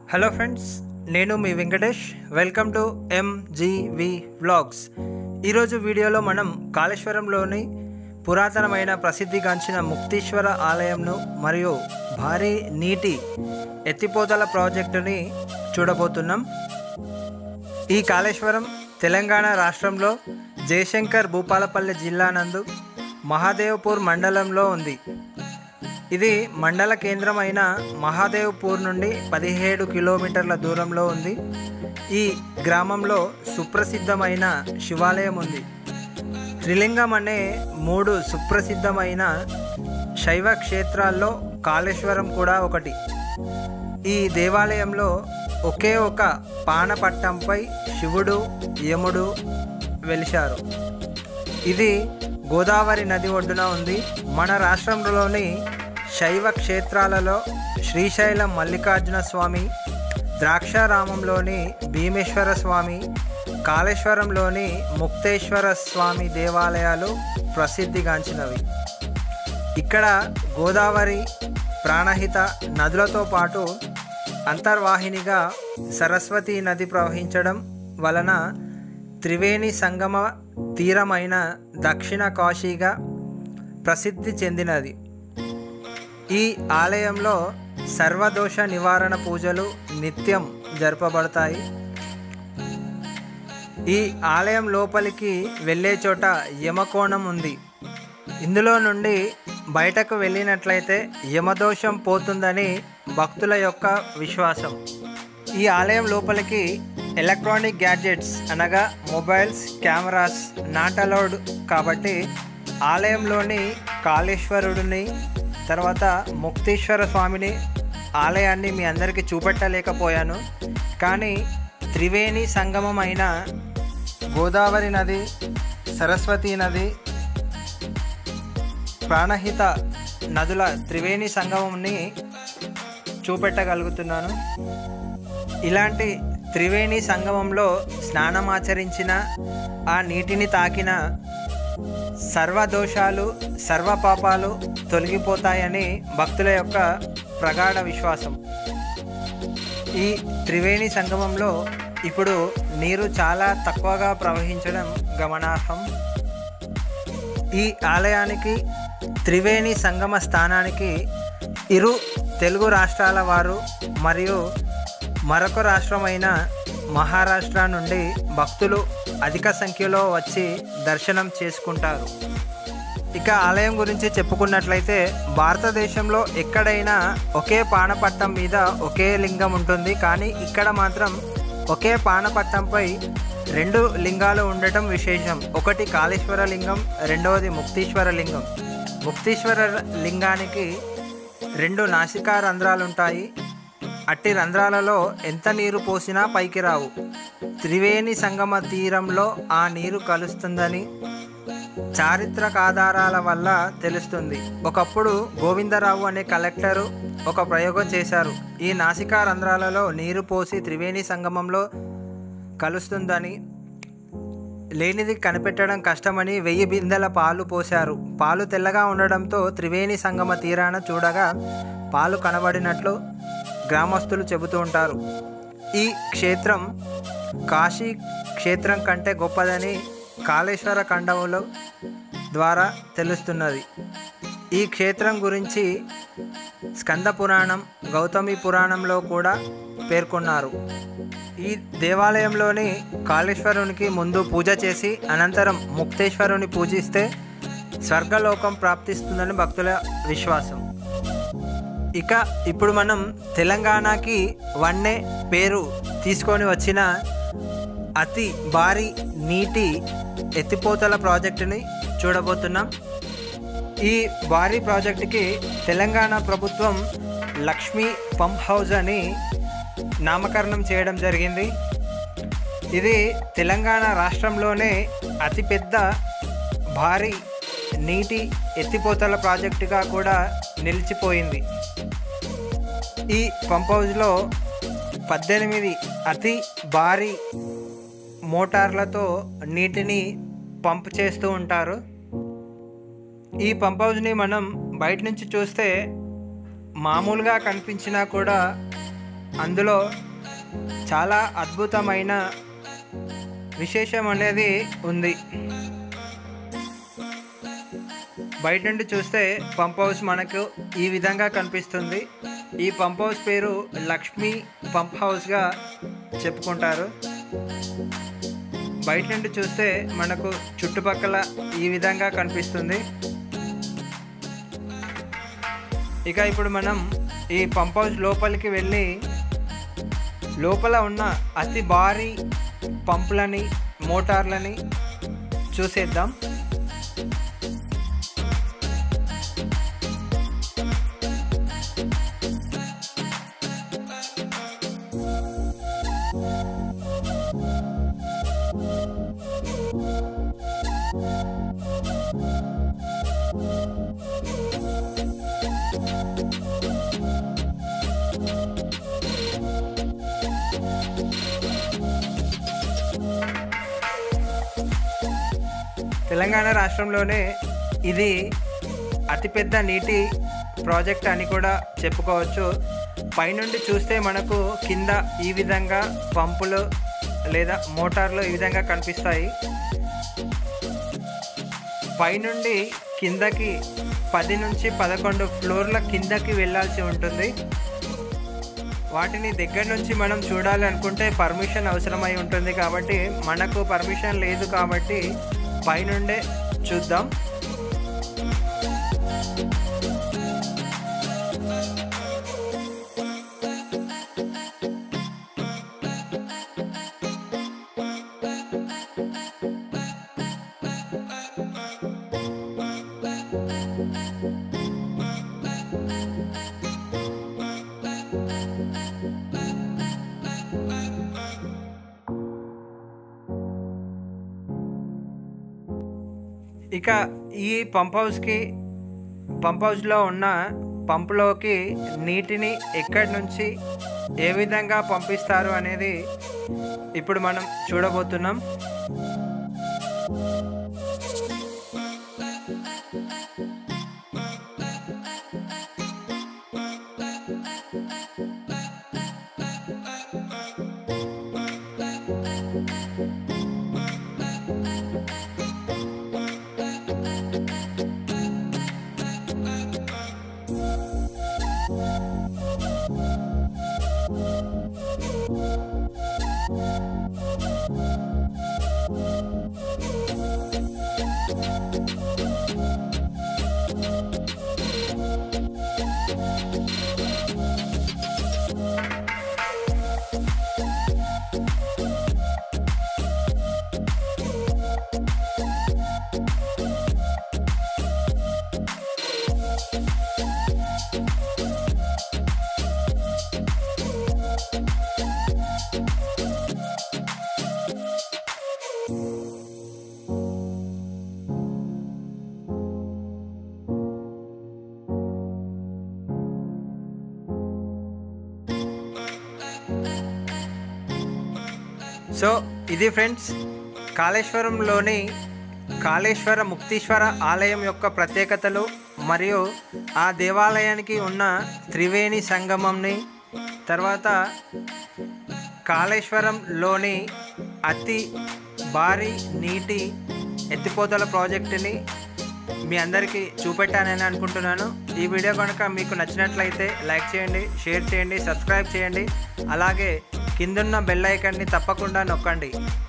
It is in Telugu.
హలో ఫ్రెండ్స్ నేను మీ Venkatesh welcome to MGV vlogs ఈరోజు వీడియోలో మనం కాళేశ్వరంలోని పురాతనమైన ప్రసిద్ధిగాంచిన ముక్తీశ్వర ఆలయంను మరియు భారీ నీటి ఎత్తిపోతల ప్రాజెక్టుని చూడబోతున్నాం ఈ కాళేశ్వరం తెలంగాణ రాష్ట్రంలో జయశంకర్ భూపాలపల్లి జిల్లా నందు మహాదేవ్పూర్ మండలంలో ఉంది ఇది మండల కేంద్రమైన మహాదేవ్పూర్ నుండి పదిహేడు కిలోమీటర్ల దూరంలో ఉంది ఈ గ్రామంలో సుప్రసిద్ధమైన శివాలయం ఉంది త్రిలింగం అనే మూడు సుప్రసిద్ధమైన శైవ క్షేత్రాల్లో కాళేశ్వరం కూడా ఒకటి ఈ దేవాలయంలో ఒకే ఒక పానపట్టంపై శివుడు యముడు వెలిశారు ఇది గోదావరి నది ఒడ్డున ఉంది మన రాష్ట్రంలోని శైవ క్షేత్రాలలో శ్రీశైలం మల్లికార్జున స్వామి ద్రాక్షారామంలోని భీమేశ్వర స్వామి కాళేశ్వరంలోని ముక్తేశ్వర స్వామి దేవాలయాలు ప్రసిద్ధిగాంచినవి ఇక్కడ గోదావరి ప్రాణహిత నదులతో పాటు అంతర్వాహినిగా సరస్వతి నది ప్రవహించడం వలన త్రివేణి సంగమ తీరమైన దక్షిణ కాశీగా ప్రసిద్ధి చెందినది ఈ ఆలయంలో సర్వదోష నివారణ పూజలు నిత్యం జరపబడతాయి ఈ ఆలయం లోపలికి వెళ్ళే చోట యమకోణం ఉంది ఇందులో నుండి బయటకు వెళ్ళినట్లయితే యమదోషం పోతుందని భక్తుల యొక్క విశ్వాసం ఈ ఆలయం లోపలికి ఎలక్ట్రానిక్ గ్యాడ్జెట్స్ అనగా మొబైల్స్ కెమెరాస్ నాట్ అలౌడ్ కాబట్టి ఆలయంలోని కాళేశ్వరుడిని తర్వాత ముక్తేశ్వర స్వామిని ఆలయాన్ని మీ అందరికీ చూపెట్టలేకపోయాను కానీ త్రివేణి సంగమం అయిన గోదావరి నది సరస్వతి నది ప్రాణహిత నదుల త్రివేణి సంగమంని చూపెట్టగలుగుతున్నాను ఇలాంటి త్రివేణి సంగమంలో స్నానమాచరించిన ఆ నీటిని తాకిన సర్వదోషాలు సర్వపాపాలు తొలగిపోతాయని భక్తుల యొక్క ప్రగాఢ విశ్వాసం ఈ త్రివేణి సంగమంలో ఇప్పుడు నీరు చాలా తక్కువగా ప్రవహించడం గమనార్హం ఈ ఆలయానికి త్రివేణి సంగమ స్థానానికి ఇరు తెలుగు రాష్ట్రాల వారు మరియు మరొక రాష్ట్రమైన మహారాష్ట్ర నుండి భక్తులు అధిక సంఖ్యలో వచ్చి దర్శనం చేసుకుంటారు ఇక ఆలయం గురించి చెప్పుకున్నట్లయితే భారతదేశంలో ఎక్కడైనా ఒకే పానపట్టం మీద ఒకే లింగం ఉంటుంది కానీ ఇక్కడ మాత్రం ఒకే పానపట్టంపై రెండు లింగాలు ఉండటం విశేషం ఒకటి కాళేశ్వర లింగం రెండవది ముక్తీశ్వర లింగం ముక్తీశ్వర లింగానికి రెండు నాసికా రంధ్రాలు ఉంటాయి అట్టి రంధ్రాలలో ఎంత నీరు పోసినా పైకి రావు త్రివేణి సంగమ తీరంలో ఆ నీరు కలుస్తుందని చారిత్రక ఆధారాల వల్ల తెలుస్తుంది ఒకప్పుడు గోవిందరావు అనే కలెక్టరు ఒక ప్రయోగం చేశారు ఈ నాసికా రంధ్రాలలో నీరు పోసి త్రివేణి సంగమంలో కలుస్తుందని లేనిది కనిపెట్టడం కష్టమని వెయ్యి బిందెల పాలు పోశారు పాలు తెల్లగా ఉండడంతో త్రివేణి సంగమ తీరాన చూడగా పాలు కనబడినట్లు గ్రామస్తులు చెబుతూ ఉంటారు ఈ క్షేత్రం కాశీ క్షేత్రం కంటే గొప్పదని కాళేశ్వర ఖండములో ద్వారా తెలుస్తున్నది ఈ క్షేత్రం గురించి స్కంద పురాణం గౌతమి పురాణంలో కూడా పేర్కొన్నారు ఈ దేవాలయంలోని కాళేశ్వరునికి ముందు పూజ చేసి అనంతరం ముక్తేశ్వరుని పూజిస్తే స్వర్గలోకం ప్రాప్తిస్తుందని భక్తుల విశ్వాసం ఇక ఇప్పుడు మనం తెలంగాణకి వన్నే పేరు తీసుకొని వచ్చిన అతి భారీ నీటి ఎత్తిపోతల ప్రాజెక్టుని చూడబోతున్నాం ఈ భారీ ప్రాజెక్టుకి తెలంగాణ ప్రభుత్వం లక్ష్మీ పంప్ హౌస్ అని నామకరణం చేయడం జరిగింది ఇది తెలంగాణ రాష్ట్రంలోనే అతిపెద్ద భారీ నీటి ఎత్తిపోతల ప్రాజెక్టుగా కూడా నిలిచిపోయింది ఈ పంప్ హౌస్లో పద్దెనిమిది అతి భారీ మోటార్లతో నీటిని పంప్ చేస్తూ ఉంటారు ఈ పంప్ హౌస్ని మనం బయట నుంచి చూస్తే మామూలుగా కనిపించినా కూడా అందులో చాలా అద్భుతమైన విశేషం అనేది ఉంది బయట నుండి చూస్తే పంప్ హౌస్ మనకు ఈ విధంగా కనిపిస్తుంది ఈ పంప్ హౌస్ పేరు లక్ష్మీ పంప్ హౌస్గా చెప్పుకుంటారు బయట నుండి చూస్తే మనకు చుట్టుపక్కల ఈ విధంగా కనిపిస్తుంది ఇక ఇప్పుడు మనం ఈ పంప్ హౌస్ లోపలికి వెళ్ళి లోపల ఉన్న అతి భారీ పంపులని మోటార్లని చూసేద్దాం తెలంగాణ రాష్ట్రంలోనే ఇది అతిపెద్ద నీటి ప్రాజెక్ట్ అని కూడా చెప్పుకోవచ్చు పైనుండి చూస్తే మనకు కింద ఈ విధంగా పంపులు లేదా మోటార్లు ఈ విధంగా కనిపిస్తాయి పైనుండి కిందకి పది నుంచి పదకొండు ఫ్లోర్ల కిందకి వెళ్ళాల్సి ఉంటుంది వాటిని దగ్గర నుంచి మనం చూడాలి అనుకుంటే పర్మిషన్ అవసరమై ఉంటుంది కాబట్టి మనకు పర్మిషన్ లేదు కాబట్టి పైనుండే చూద్దాం ఇక ఈ పంప్ హౌస్కి పంప్ హౌస్లో ఉన్న పంపులోకి నీటిని ఎక్కడి నుంచి ఏ విధంగా పంపిస్తారు అనేది ఇప్పుడు మనం చూడబోతున్నాం సో ఇది ఫ్రెండ్స్ కాళేశ్వరంలోని కాళేశ్వర ముక్తీశ్వర ఆలయం యొక్క ప్రత్యేకతలు మరియు ఆ దేవాలయానికి ఉన్న త్రివేణి సంగమంని తర్వాత కాళేశ్వరంలోని అతి భారీ నీటి ఎత్తిపోతల ప్రాజెక్టుని మీ అందరికీ చూపెట్టానని అనుకుంటున్నాను ఈ వీడియో కనుక మీకు నచ్చినట్లయితే లైక్ చేయండి షేర్ చేయండి సబ్స్క్రైబ్ చేయండి అలాగే కిందున్న బెల్ ఐకాన్ని తప్పకుండా నొక్కండి